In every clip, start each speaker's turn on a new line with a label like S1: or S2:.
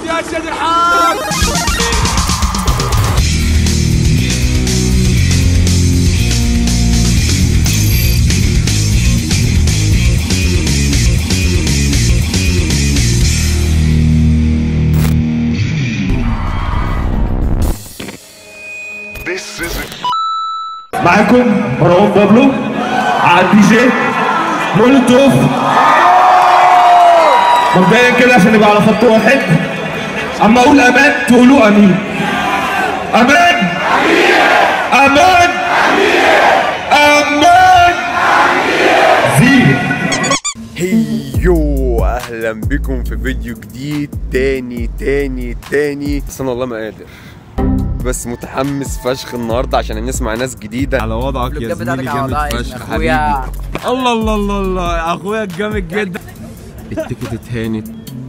S1: يا شجحات
S2: معاكم مروان بابلو على الدي جي مولوتوف مبدئيا كده عشان نبقى على خط واحد اما اقول امان تقولوا امين امان امان امان زيرو
S3: هيو اهلا بكم في فيديو جديد تاني تاني تاني بس انا والله ما قادر بس متحمس فشخ النهارده عشان نسمع ناس جديده على وضعك يا زميلي جامد فشخ حبيبي الله الله الله الله اخويا جامد جدا التيكت اتهانت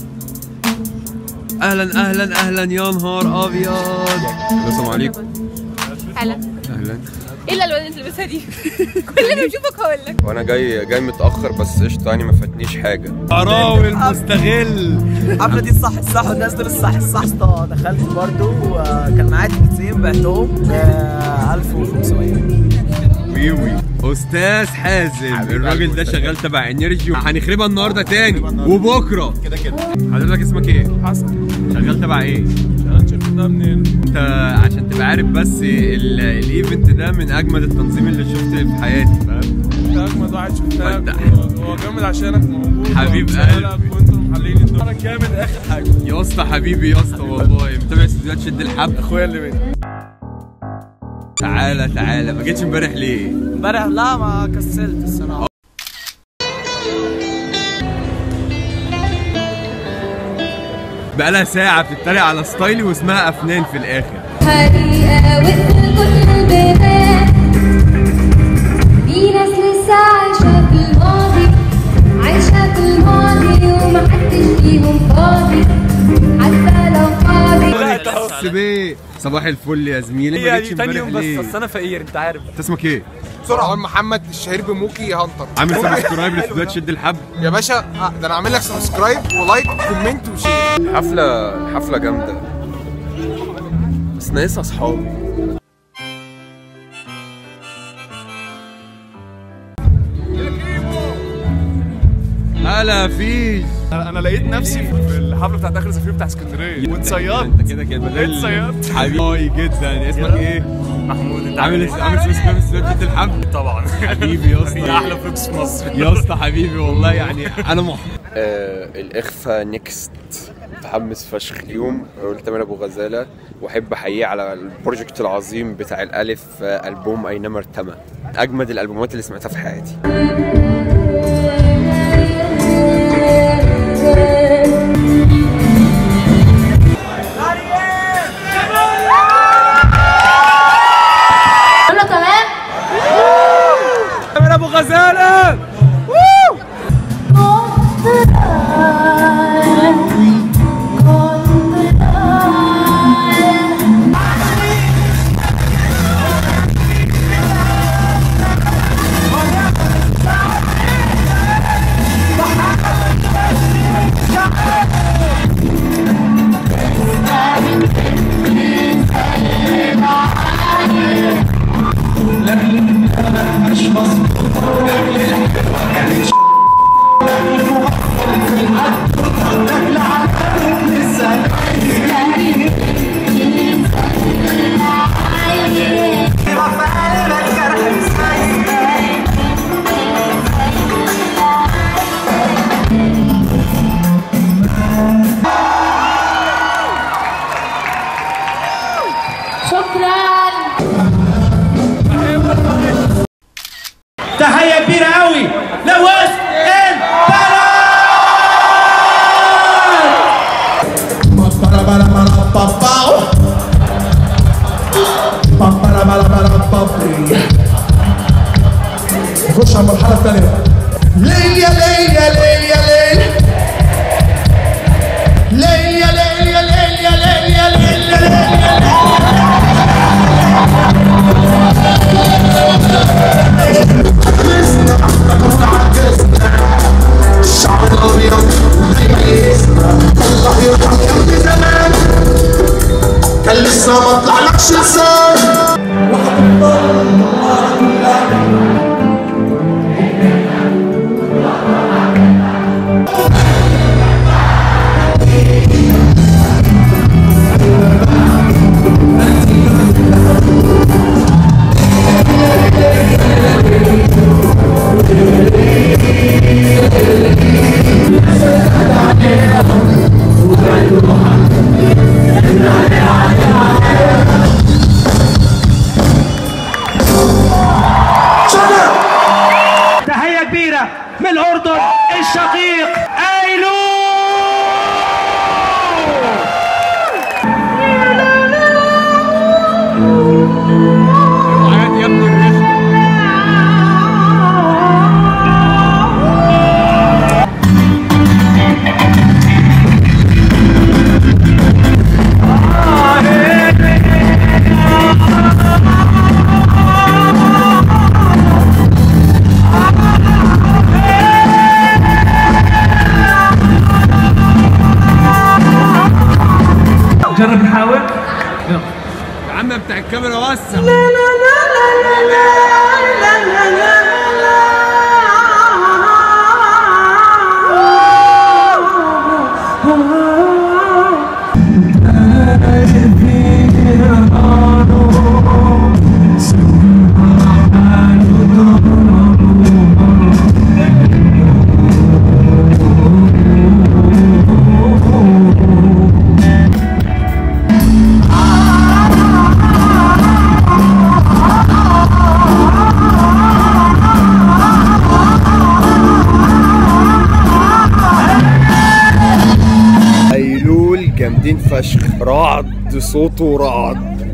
S3: اهلا اهلا اهلا يا نهار ابيض السلام عليكم
S4: هلا
S3: اهلا
S4: ايه الالوان اللي انت لابسها دي كل ما اشوفك هقول لك
S3: وانا جاي جاي متاخر بس قشطه يعني ما فاتنيش حاجه
S5: قراوي المستغل
S6: الحفله دي الصح الصح والناس دول الصح الصح اسطى دخلت برضو وكان معايا تيكتين بعتهم ب 1500
S3: ويوي استاذ حازم الراجل ده شغال تبع انرجي هنخربها النهارده تاني وبكره كده كده حضرتك اسمك ايه؟ حسن شغال تبع ايه؟
S5: ده منين؟
S3: انت عشان تبقى عارف بس ال- الايفنت ده من اجمد التنظيم اللي شفته في حياتي فاهم؟
S5: انت اجمد واحد شفتها
S3: فتح.
S5: هو جامد عشانك موجود
S3: حبيب
S5: ومسهلك
S3: قلبي.
S5: وانتم محللين الدنيا انا جامد اخر حاجه
S3: يا اسطى حبيبي يا اسطى والله متابع استوديوهات شد الحبل
S5: اخويا اللي بيني
S3: تعالى تعالى ما جيتش امبارح ليه؟
S6: امبارح لا ما كسلت الصراحه
S3: بقالها ساعة بتتريق على ستايلي واسمها أفنان في الآخر
S7: حقيقة وسط كل البنات في ناس لسه عايشة في الماضي عايشة في الماضي ومحدش فيهم فاضي حتى لو فاضي
S3: بس بيه صباح الفل يا زميلي ما
S5: هي
S3: جيتش
S5: دي تاني
S3: امبارح
S5: يوم
S3: ليه؟
S5: بس اصل انا فقير انت عارف
S3: انت اسمك ايه؟
S1: بسرعه محمد الشهير بموكي هانتر
S3: عامل سبسكرايب لاستوديوهات شد الحبل
S1: يا باشا آه، ده انا عامل لك سبسكرايب ولايك وكومنت وشير
S3: حفلة حفلة جامدة بس ناقصها اصحابي هلا فيش
S5: انا لقيت نفسي في الحفله بتاعت اخر الزفير بتاع اسكندريه واتصيدت
S3: انت كده كده بدل
S5: اتصيدت.
S3: حبيبي جدا اسمك ايه؟
S5: محمود انت
S3: عامل عامل سبسكرايب لاستوديوهات شد الحبل
S5: طبعا
S3: حبيبي يا اسطى
S5: هي احلى فلوكس في مصر
S3: يا اسطى حبيبي والله يعني انا مح آه الاخفاء نيكست متحمس فشخ اليوم قلت من ابو غزاله واحب احييه على البروجكت العظيم بتاع الالف آه البوم اينما ارتمى اجمد الالبومات اللي سمعتها في حياتي
S7: كله تمام
S3: من ابو غزاله
S2: نجرب نحاول يلا
S3: يا عم بتاع الكاميرا وسع ايلول جامدين فشخ رعد صوته رعد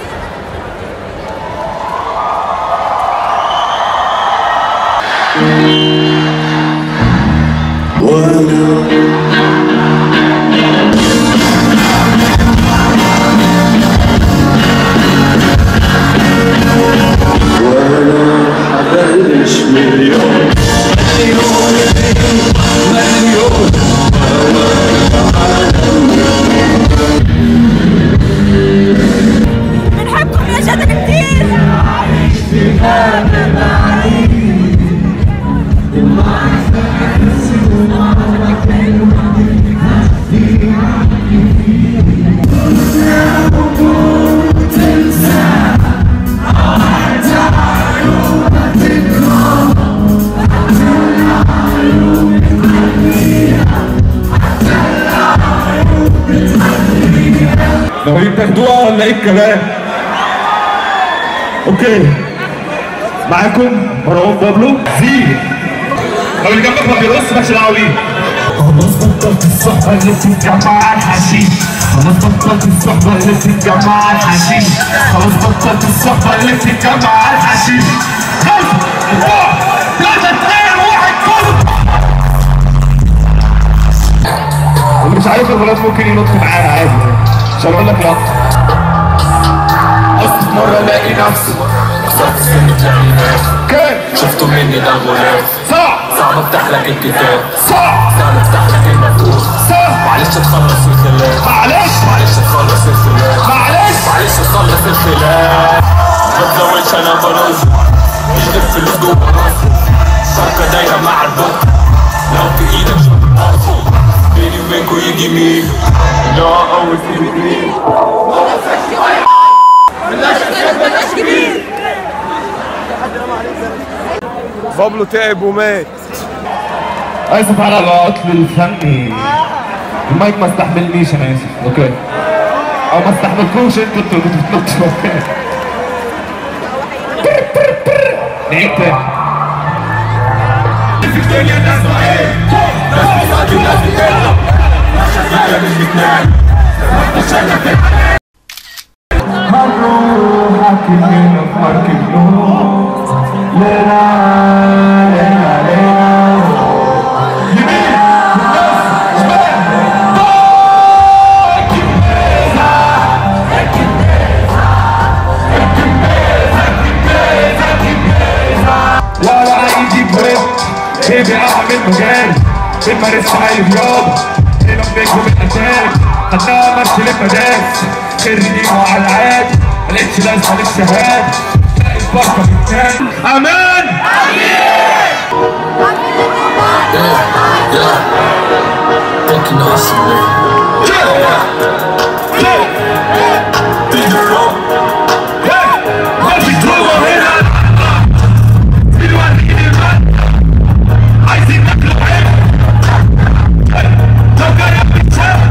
S4: بنحبكم يا شباب كتير
S2: لو هي بتاخدوها ولا ايه الكلام؟ اوكي معاكم مروان بابلو زيرو لو اللي جنبك ما بيرقص مالكش دعوه بيه خلاص بطلت الصحبة اللي بتتجمع الحشيش خلاص بطلت الصحبة اللي بتتجمع الحشيش خلاص بطلت الصحبة اللي بتتجمع الحشيش خمسة أربعة ثلاثة اثنين واحد كله اللي مش عارف الولاد ممكن ينط معانا عادي مش هنقول لك لا
S8: قصد مرة الاقي نفسي خسرت سنة العناد
S2: كان
S8: شفتوا مني ده الغلاف
S2: صعب
S8: صعب افتح لك الكتاب
S2: صعب
S8: صعب افتح لك المفتوح
S2: صعب
S8: معلش تخلص الخلاف
S2: معلش
S8: معلش تخلص الخلاف
S2: معلش
S8: معلش تخلص الخلاف ما تزودش انا برز مش غير فلوس جوه راسي شبكة دايرة مع البط لو في ايدك شبكة بيني وبينكوا يجي مين لا اول في مين
S3: بابلو تعب ومات
S2: اسف على العطل الفني المايك ما استحملنيش انا اسف اوكي او ما استحملكوش انتوا انتوا اللي بتنطوا اوكي نعيد تاني هنروح كلنا في مركب نور ليلة ليلة ليلة يمين نص شمال فوق ولا ايدي بريد بيبي اعمل مجال بنمارس عالي رياضة هنا بنجم الاتاك خدناها ماشي للمدارس خريجين وعلى العاد ملقتش لازمة للشهاد تلاقي البركة من تاني امان
S8: Taking us away. Did you know?
S2: مفيش جوه هنا دلوقتي دلوقتي عايزين ناكلوا حلو لو جرب الشام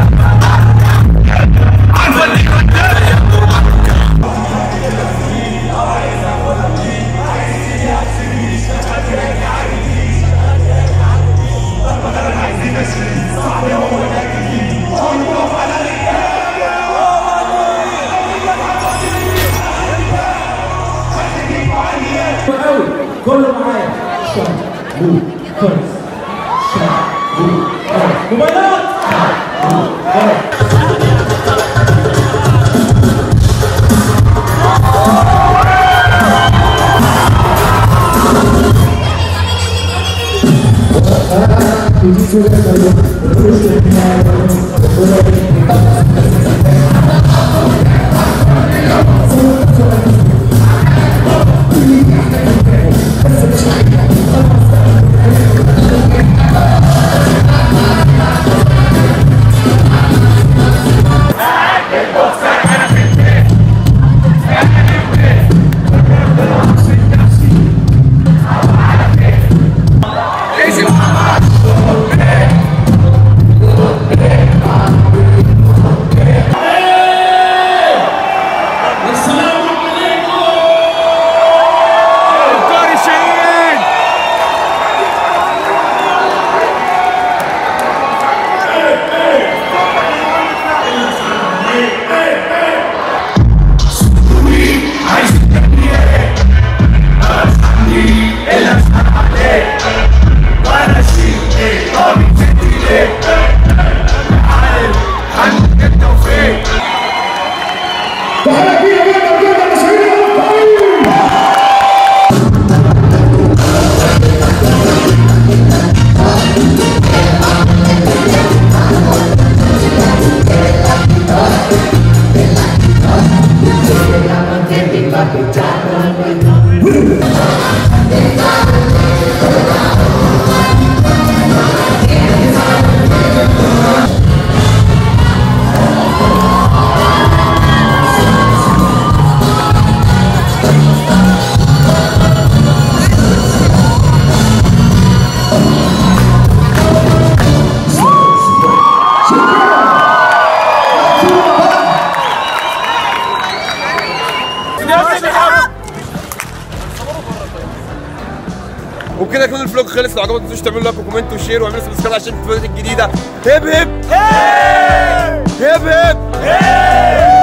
S2: عارفه اني قدام
S9: كله معايا شامبو كويس شامبو كويس موبايلات
S2: Thank you.
S3: وبكده يكون الفلوج خلص لو عجبكم ما تنسوش تعملوا لايك وكومنت وشير واعملوا سبسكرايب عشان الفيديوهات الجديده هب هب هب هب